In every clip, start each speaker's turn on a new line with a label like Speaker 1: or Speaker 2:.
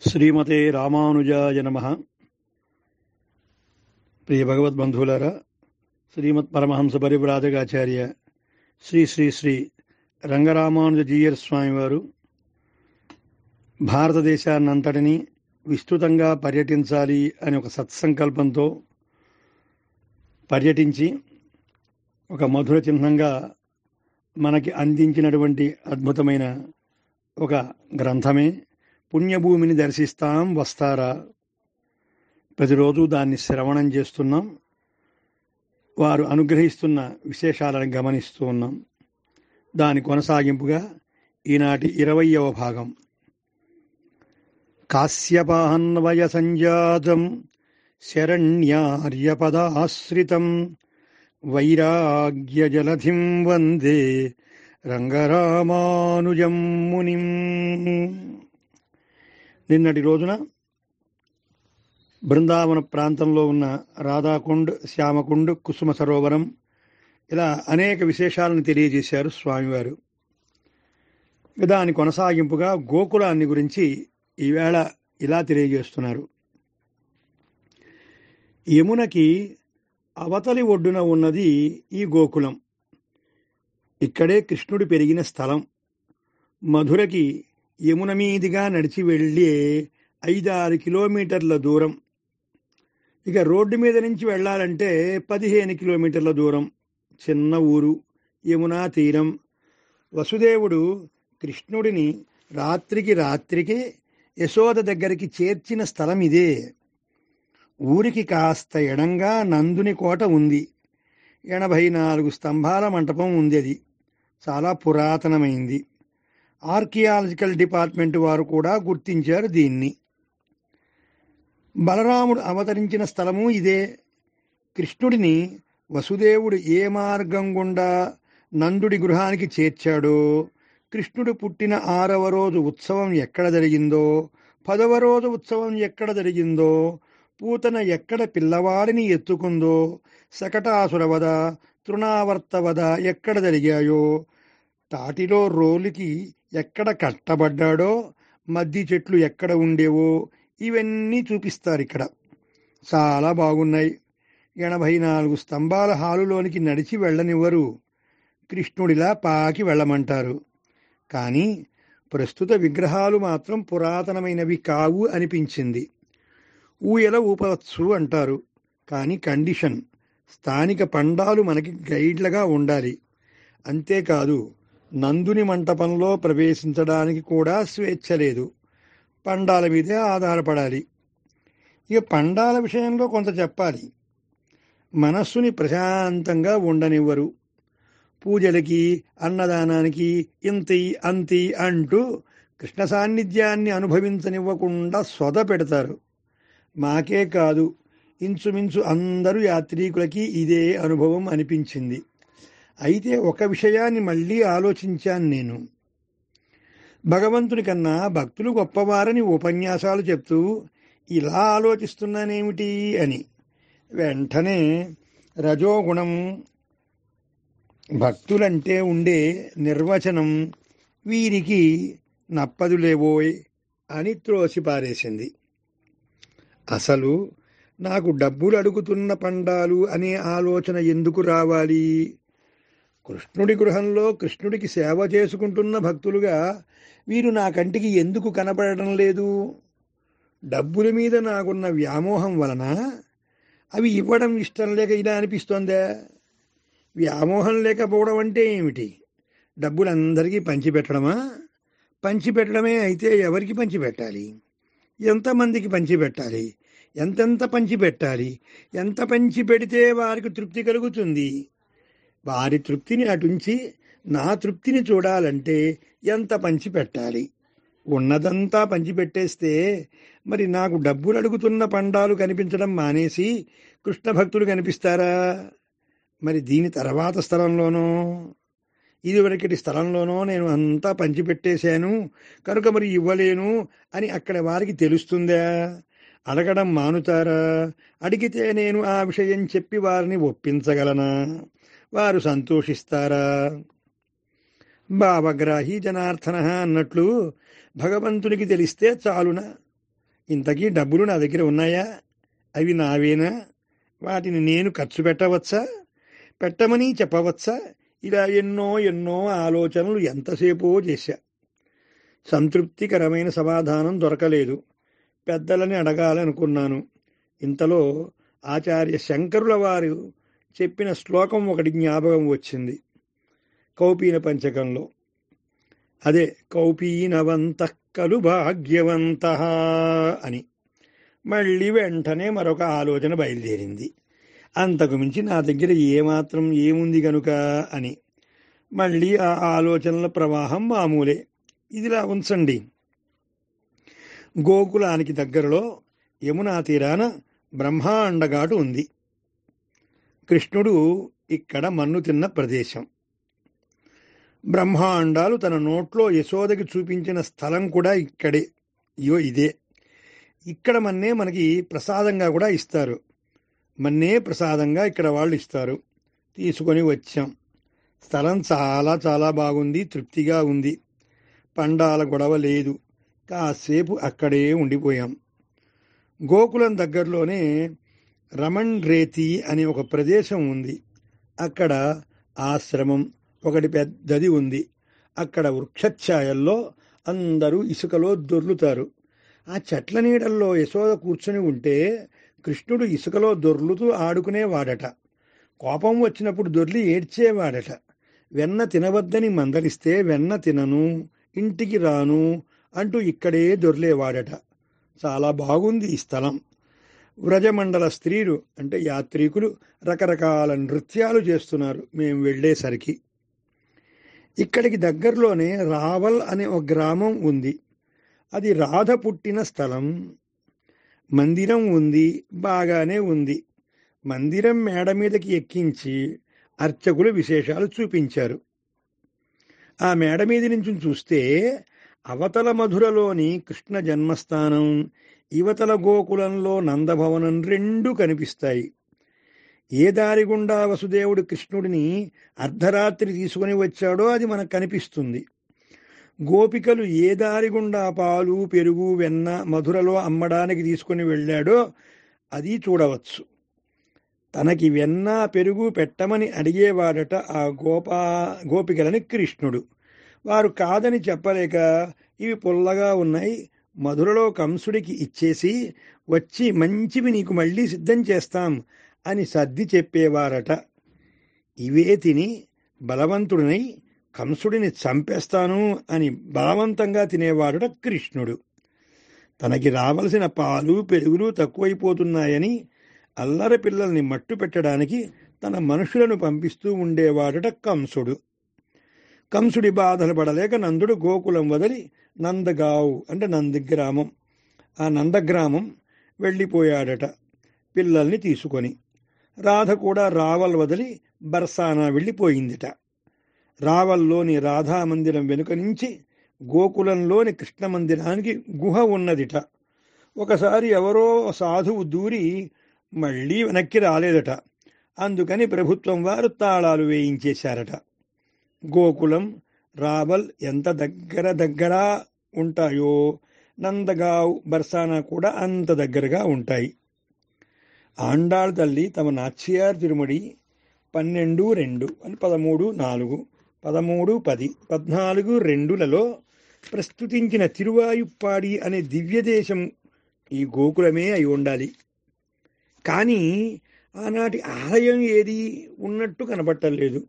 Speaker 1: శ్రీమతే రామానుజాయ నమ ప్రియ భగవద్బంధువులారా శ్రీమత్ పరమహంస పరివ్రాజకాచార్య శ్రీ శ్రీ శ్రీ రంగరామానుజ జీయర్ స్వామి వారు భారతదేశాన్నంతటినీ విస్తృతంగా పర్యటించాలి అని ఒక సత్సంకల్పంతో పర్యటించి ఒక మధుర చిహ్నంగా మనకి అందించినటువంటి అద్భుతమైన ఒక గ్రంథమే పుణ్యభూమిని దర్శిస్తాం వస్తారా ప్రతిరోజు దాన్ని శ్రవణం చేస్తున్నాం వారు అనుగ్రహిస్తున్న విశేషాలను గమనిస్తూ ఉన్నాం దాని కొనసాగింపుగా ఈనాటి ఇరవయవ భాగం కాశ్యపాహన్వయ సంజాతం శరణ్యార్యపదాశ్రితం వైరాగ్యజలధిం వందే రంగరామానుజం మునిం నిన్నటి రోజున బృందావన ప్రాంతంలో ఉన్న రాధాకుండ్ శ్యామకుండ్ కుసుమ సరోవరం ఇలా అనేక విశేషాలను తెలియజేశారు స్వామివారు దాని కొనసాగింపుగా గోకులాన్ని గురించి ఈవేళ ఇలా తెలియజేస్తున్నారు యమునకి అవతలి ఒడ్డున ఉన్నది ఈ గోకులం ఇక్కడే కృష్ణుడు పెరిగిన స్థలం మధురకి యమున మీదిగా నడిచి వెళ్ళే ఐదారు కిలోమీటర్ల దూరం ఇక రోడ్డు మీద నుంచి వెళ్ళాలంటే పదిహేను కిలోమీటర్ల దూరం చిన్న ఊరు యమునా తీరం వసుదేవుడు కృష్ణుడిని రాత్రికి రాత్రికి యశోద దగ్గరికి చేర్చిన స్థలం ఇదే ఊరికి కాస్త ఎడంగా నందుని కోట ఉంది ఎనభై నాలుగు స్తంభాల మంటపం ఉంది అది చాలా పురాతనమైంది ఆర్కియాలజికల్ డిపార్ట్మెంట్ వారు కూడా గుర్తించారు దీన్ని బలరాముడు అవతరించిన స్థలము ఇదే కృష్ణుడిని వసుదేవుడు ఏ మార్గం గుండా నందుడి గృహానికి చేర్చాడో కృష్ణుడు పుట్టిన ఆరవ రోజు ఉత్సవం ఎక్కడ జరిగిందో పదవ రోజు ఉత్సవం ఎక్కడ జరిగిందో పూతన ఎక్కడ పిల్లవాడిని ఎత్తుకుందో శకటాసురవద తృణావర్తవద ఎక్కడ జరిగాయో తాటిలో రోలికి ఎక్కడ కట్టబడ్డాడో మద్ది చెట్లు ఎక్కడ ఉండేవో ఇవన్నీ చూపిస్తారు ఇక్కడ చాలా బాగున్నాయి ఎనభై నాలుగు స్తంభాల హాలులోనికి నడిచి వెళ్ళనివ్వరు కృష్ణుడిలా పాకి వెళ్ళమంటారు కానీ ప్రస్తుత విగ్రహాలు మాత్రం పురాతనమైనవి కావు అనిపించింది ఊయల ఊపవచ్చు అంటారు కానీ కండిషన్ స్థానిక పండాలు మనకి గైడ్లుగా ఉండాలి అంతేకాదు నందుని మంటపంలో ప్రవేశించడానికి కూడా స్వేచ్ఛ లేదు పండాల మీదే ఆధారపడాలి ఇక పండాల విషయంలో కొంత చెప్పాలి మనస్సుని ప్రశాంతంగా ఉండనివ్వరు పూజలకి అన్నదానానికి ఇంతి అంతి అంటూ కృష్ణ సాన్నిధ్యాన్ని అనుభవించనివ్వకుండా సొద పెడతారు మాకే కాదు ఇంచుమించు అందరూ యాత్రికులకి ఇదే అనుభవం అనిపించింది అయితే ఒక విషయాన్ని మళ్ళీ ఆలోచించాను నేను భగవంతుని కన్నా భక్తులు గొప్పవారని ఉపన్యాసాలు చెప్తూ ఇలా ఆలోచిస్తున్నానేమిటి అని వెంటనే రజోగుణం భక్తులంటే ఉండే నిర్వచనం వీరికి నప్పదులేవోయ్ అని త్రోసిపారేసింది అసలు నాకు డబ్బులు అడుగుతున్న పండాలు అనే ఆలోచన ఎందుకు రావాలి కృష్ణుడి గృహంలో కృష్ణుడికి సేవ చేసుకుంటున్న భక్తులుగా వీరు నా కంటికి ఎందుకు కనపడడం లేదు డబ్బుల మీద నాకున్న వ్యామోహం వలన అవి ఇవ్వడం ఇష్టం లేక ఇలా అనిపిస్తోందా వ్యామోహం లేకపోవడం అంటే ఏమిటి డబ్బులందరికీ పంచిపెట్టడమా పంచిపెట్టడమే అయితే ఎవరికి పంచిపెట్టాలి ఎంతమందికి పంచిపెట్టాలి ఎంతెంత పంచిపెట్టాలి ఎంత పంచి పెడితే వారికి తృప్తి కలుగుతుంది వారి తృప్తిని అటుంచి నా తృప్తిని చూడాలంటే ఎంత పంచి పెట్టాలి ఉన్నదంతా పంచిపెట్టేస్తే మరి నాకు డబ్బులు అడుగుతున్న పండాలు కనిపించడం మానేసి కృష్ణ భక్తులు కనిపిస్తారా మరి దీని తర్వాత స్థలంలోనో ఇదివరకటి స్థలంలోనో నేను అంతా పంచిపెట్టేశాను కనుక మరి ఇవ్వలేను అని అక్కడ వారికి తెలుస్తుందా అడగడం మానుతారా అడిగితే నేను ఆ విషయం చెప్పి వారిని ఒప్పించగలనా వారు సంతోషిస్తారా భావగ్రాహి జనార్దన అన్నట్లు భగవంతునికి తెలిస్తే చాలున ఇంతకీ డబ్బులు నా దగ్గర ఉన్నాయా అవి నావేనా వాటిని నేను ఖర్చు పెట్టవచ్చా పెట్టమని చెప్పవచ్చా ఇలా ఎన్నో ఎన్నో ఆలోచనలు ఎంతసేపో చేశా సంతృప్తికరమైన సమాధానం దొరకలేదు పెద్దలని అడగాలనుకున్నాను ఇంతలో ఆచార్య శంకరుల వారు చెప్పిన శ్లోకం ఒకటి జ్ఞాపకం వచ్చింది కౌపీన పంచకంలో అదే కౌపీనవంత కలు భాగ్యవంత అని మళ్ళీ వెంటనే మరొక ఆలోచన బయలుదేరింది అంతకు మించి నా దగ్గర ఏమాత్రం ఏముంది గనుక అని మళ్ళీ ఆ ఆలోచనల ప్రవాహం మామూలే ఇదిలా ఉంచండి గోకులానికి దగ్గరలో యమునా తీరాన బ్రహ్మాండగాటు ఉంది కృష్ణుడు ఇక్కడ మన్ను తిన్న ప్రదేశం బ్రహ్మాండాలు తన నోట్లో యశోదకి చూపించిన స్థలం కూడా ఇక్కడే ఇయో ఇదే ఇక్కడ మన్నే మనకి ప్రసాదంగా కూడా ఇస్తారు మన్నే ప్రసాదంగా ఇక్కడ వాళ్ళు ఇస్తారు తీసుకొని వచ్చాం స్థలం చాలా చాలా బాగుంది తృప్తిగా ఉంది పండాల గొడవ లేదు కాసేపు అక్కడే ఉండిపోయాం గోకులం దగ్గరలోనే రమణ్ రేతి అనే ఒక ప్రదేశం ఉంది అక్కడ ఆశ్రమం ఒకటి పెద్దది ఉంది అక్కడ వృక్షఛాయల్లో అందరూ ఇసుకలో దొర్లుతారు ఆ చెట్ల నీడల్లో యశోద కూర్చుని ఉంటే కృష్ణుడు ఇసుకలో దొర్లుతూ ఆడుకునేవాడట కోపం వచ్చినప్పుడు దొర్లి ఏడ్చేవాడట వెన్న తినవద్దని మందలిస్తే వెన్న తినను ఇంటికి రాను అంటూ ఇక్కడే దొర్లేవాడట చాలా బాగుంది ఈ స్థలం వ్రజమండల స్త్రీలు అంటే యాత్రికులు రకరకాల నృత్యాలు చేస్తున్నారు మేము వెళ్ళేసరికి ఇక్కడికి దగ్గరలోనే రావల్ అనే ఒక గ్రామం ఉంది అది రాధ పుట్టిన స్థలం మందిరం ఉంది బాగానే ఉంది మందిరం మేడ మీదకి ఎక్కించి అర్చకులు విశేషాలు చూపించారు ఆ మేడ మీద నుంచి చూస్తే అవతల మధురలోని కృష్ణ జన్మస్థానం యువతల గోకులంలో నందభవనం రెండు కనిపిస్తాయి ఏ దారి గుండా వసుదేవుడు కృష్ణుడిని అర్ధరాత్రి తీసుకుని వచ్చాడో అది మనకు కనిపిస్తుంది గోపికలు ఏ దారి గుండా పాలు పెరుగు వెన్న మధురలో అమ్మడానికి తీసుకుని వెళ్ళాడో అది చూడవచ్చు తనకి వెన్న పెరుగు పెట్టమని అడిగేవాడట ఆ గోపా గోపికలని కృష్ణుడు వారు కాదని చెప్పలేక ఇవి పుల్లగా ఉన్నాయి మధురలో కంసుడికి ఇచ్చేసి వచ్చి మంచివి నీకు మళ్ళీ సిద్ధం చేస్తాం అని సర్ది చెప్పేవారట ఇవే తిని బలవంతుడినై కంసుడిని చంపేస్తాను అని బలవంతంగా తినేవాడట కృష్ణుడు తనకి రావలసిన పాలు పెరుగులు తక్కువైపోతున్నాయని అల్లరి పిల్లల్ని మట్టు పెట్టడానికి తన మనుషులను పంపిస్తూ ఉండేవాడట కంసుడు కంసుడి బాధలు పడలేక నందుడు గోకులం వదిలి నందగావు అంటే నందిగ్రామం ఆ నందగ్రామం వెళ్ళిపోయాడట పిల్లల్ని తీసుకొని రాధ కూడా రావల్ వదిలి బర్సానా వెళ్ళిపోయిందిట రావల్లోని రాధా మందిరం వెనుక నుంచి గోకులంలోని కృష్ణ మందిరానికి గుహ ఉన్నదిట ఒకసారి ఎవరో సాధువు దూరి మళ్ళీ వెనక్కి రాలేదట అందుకని ప్రభుత్వం వారు తాళాలు వేయించేశారట గోకులం రావల్ ఎంత దగ్గర దగ్గర ఉంటాయో నందగావ్ బర్సానా కూడా అంత దగ్గరగా ఉంటాయి ఆండాళ్ తల్లి తమ నాచ్యార్ తిరుమడి పన్నెండు రెండు అని పదమూడు నాలుగు పదమూడు పది పద్నాలుగు రెండులలో ప్రస్తుతించిన తిరువాయుప్పాడి అనే దివ్యదేశం ఈ గోకులమే అయి ఉండాలి కానీ ఆనాటి ఆలయం ఏది ఉన్నట్టు కనపట్టలేదు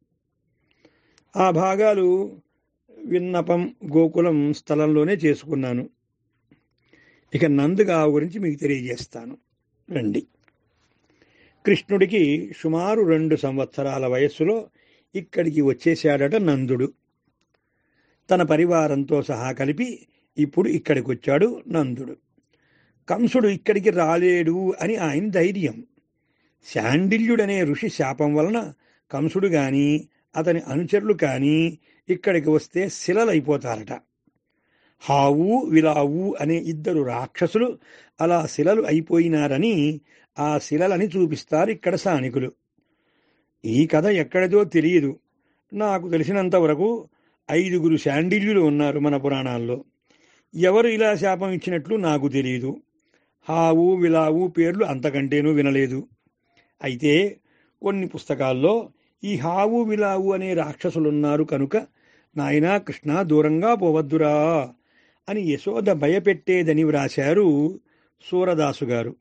Speaker 1: ఆ భాగాలు విన్నపం గోకులం స్థలంలోనే చేసుకున్నాను ఇక నందుగావు గురించి మీకు తెలియజేస్తాను రండి కృష్ణుడికి సుమారు రెండు సంవత్సరాల వయస్సులో ఇక్కడికి వచ్చేశాడట నందుడు తన పరివారంతో సహా కలిపి ఇప్పుడు ఇక్కడికి వచ్చాడు నందుడు కంసుడు ఇక్కడికి రాలేడు అని ఆయన ధైర్యం శాండిల్యుడనే ఋషి శాపం వలన కంసుడు గాని అతని అనుచరులు కానీ ఇక్కడికి వస్తే శిలలైపోతారట హావు విలావు అనే ఇద్దరు రాక్షసులు అలా శిలలు అయిపోయినారని ఆ శిలలని చూపిస్తారు ఇక్కడ సానికులు ఈ కథ ఎక్కడిదో తెలియదు నాకు తెలిసినంత వరకు ఐదుగురు శాండిల్యులు ఉన్నారు మన పురాణాల్లో ఎవరు ఇలా శాపం ఇచ్చినట్లు నాకు తెలియదు హావు విలావు పేర్లు అంతకంటేనూ వినలేదు అయితే కొన్ని పుస్తకాల్లో ఈ హావు విలావు అనే రాక్షసులున్నారు కనుక నాయనా కృష్ణ దూరంగా పోవద్దురా అని యశోద భయపెట్టేదని వ్రాశారు సూరదాసు గారు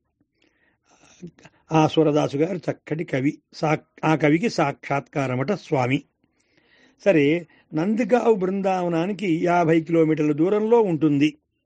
Speaker 1: ఆ సూరదాసు గారు చక్కటి కవి సా ఆ కవికి సాక్షాత్కారమట స్వామి సరే నందిగావ్ బృందావనానికి యాభై కిలోమీటర్ల దూరంలో ఉంటుంది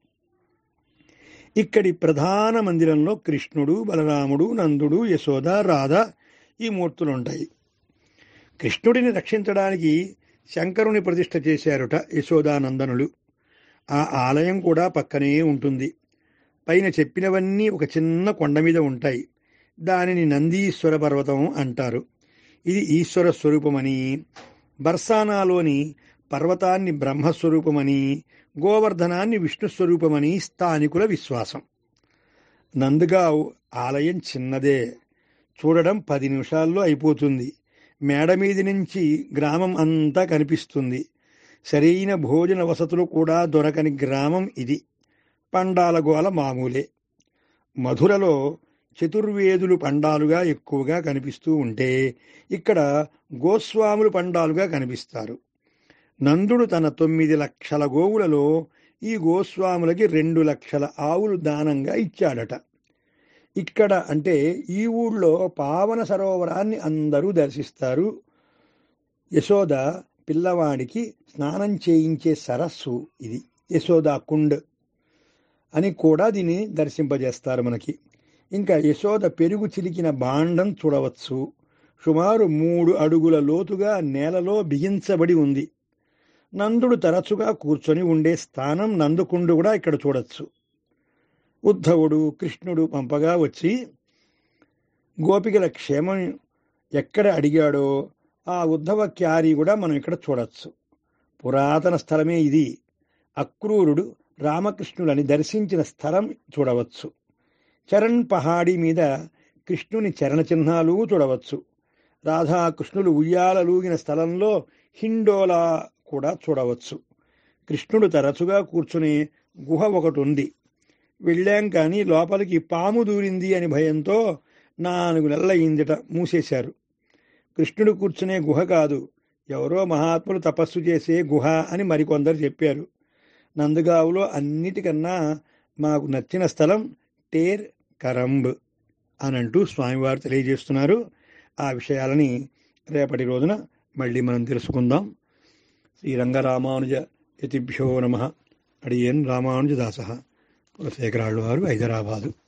Speaker 1: ఇక్కడి ప్రధాన మందిరంలో కృష్ణుడు బలరాముడు నందుడు యశోద రాధ ఈ మూర్తులుంటాయి కృష్ణుడిని రక్షించడానికి శంకరుని ప్రతిష్ఠ చేశారుట యశోదానందనులు ఆ ఆలయం కూడా పక్కనే ఉంటుంది పైన చెప్పినవన్నీ ఒక చిన్న కొండ మీద ఉంటాయి దానిని నందీశ్వర పర్వతం అంటారు ఇది ఈశ్వర స్వరూపమని బర్సానాలోని పర్వతాన్ని బ్రహ్మస్వరూపమని గోవర్ధనాన్ని విష్ణు స్వరూపమని స్థానికుల విశ్వాసం నందగావ్ ఆలయం చిన్నదే చూడడం పది నిమిషాల్లో అయిపోతుంది మేడ మీది నుంచి గ్రామం అంతా కనిపిస్తుంది సరైన భోజన వసతులు కూడా దొరకని గ్రామం ఇది పండాల గోల మామూలే మధురలో చతుర్వేదులు పండాలుగా ఎక్కువగా కనిపిస్తూ ఉంటే ఇక్కడ గోస్వాములు పండాలుగా కనిపిస్తారు నందుడు తన తొమ్మిది లక్షల గోవులలో ఈ గోస్వాములకి రెండు లక్షల ఆవులు దానంగా ఇచ్చాడట ఇక్కడ అంటే ఈ ఊళ్ళో పావన సరోవరాన్ని అందరూ దర్శిస్తారు యశోద పిల్లవాడికి స్నానం చేయించే సరస్సు ఇది యశోద కుండ్ అని కూడా దీన్ని దర్శింపజేస్తారు మనకి ఇంకా యశోద పెరుగు చిలికిన బాండం చూడవచ్చు సుమారు మూడు అడుగుల లోతుగా నేలలో బిగించబడి ఉంది నందుడు తరచుగా కూర్చొని ఉండే స్థానం నందుకుండు కూడా ఇక్కడ చూడొచ్చు ఉద్ధవుడు కృష్ణుడు పంపగా వచ్చి గోపికల క్షేమం ఎక్కడ అడిగాడో ఆ ఉద్ధవ క్యారీ కూడా మనం ఇక్కడ చూడొచ్చు పురాతన స్థలమే ఇది అక్రూరుడు రామకృష్ణులని దర్శించిన స్థలం చూడవచ్చు చరణ్ పహాడి మీద కృష్ణుని చరణ చిహ్నాలు చూడవచ్చు రాధాకృష్ణులు ఉయ్యాలలూగిన స్థలంలో హిండోలా కూడా చూడవచ్చు కృష్ణుడు తరచుగా కూర్చునే గుహ ఒకటి ఉంది వెళ్ళాం కానీ లోపలికి పాము దూరింది అని భయంతో నాలుగు నెలలయ్యిందిట మూసేశారు కృష్ణుడు కూర్చునే గుహ కాదు ఎవరో మహాత్ములు తపస్సు చేసే గుహ అని మరికొందరు చెప్పారు నందగావులో అన్నిటికన్నా మాకు నచ్చిన స్థలం టేర్ కరంబ్ అని అంటూ స్వామివారు తెలియజేస్తున్నారు ఆ విషయాలని రేపటి రోజున మళ్ళీ మనం తెలుసుకుందాం శ్రీ రంగరామానుజ యతిభ్యో నమ అడియన్ రామానుజదాస కులశేఖరాళ్ళు వారు హైదరాబాదు